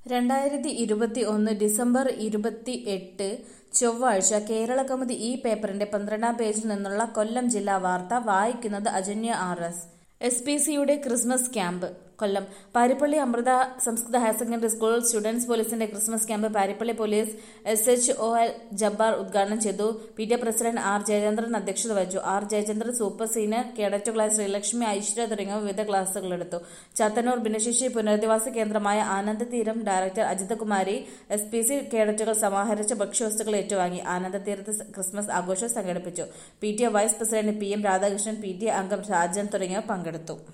രണ്ടായിരത്തി ഇരുപത്തി ഒന്ന് ഡിസംബർ ഇരുപത്തി എട്ട് ചൊവ്വാഴ്ച കേരള കൗമുദി ഈ പേപ്പറിന്റെ പന്ത്രണ്ടാം പേജിൽ നിന്നുള്ള കൊല്ലം ജില്ലാ വാർത്ത വായിക്കുന്നത് Ajanya R S S P സിയുടെ Christmas camp Kollam Parippally Amrita Samskrita higher secondary school students പോലീസിന്റെ Christmas camp Parippally police S H O L Jabbar ഉദ്ഘാടനം ചെയ്തു P T A president R Jayachandran അധ്യക്ഷത വഹിച്ചു ആർ ജയചന്ദ്രൻ സൂപ്പർ സീനിയർ കേഡറ്റുകളായ ശ്രീലക്ഷ്മി ഐശ്വര്യ തുടങ്ങിയവർ വിവിധ ക്ലാസുകളെടുത്തു ചാത്തന്നൂർ ഭിന്നശേഷി പുനരധിവാസ കേന്ദ്രമായ Anandatheeram director Ajithakumari S P C കേഡറ്റുകൾ സമാഹരിച്ച ഭക്ഷ്യവസ്തുക്കൾ ഏറ്റുവാങ്ങി ആനന്ദതീരത്ത് ക്രിസ്മസ് ആഘോഷം സംഘടിപ്പിച്ചു P T A vice president P M Radhakrishnan P T A അംഗം രാജൻ തുടങ്ങിയവർ പങ്കെടുത്തു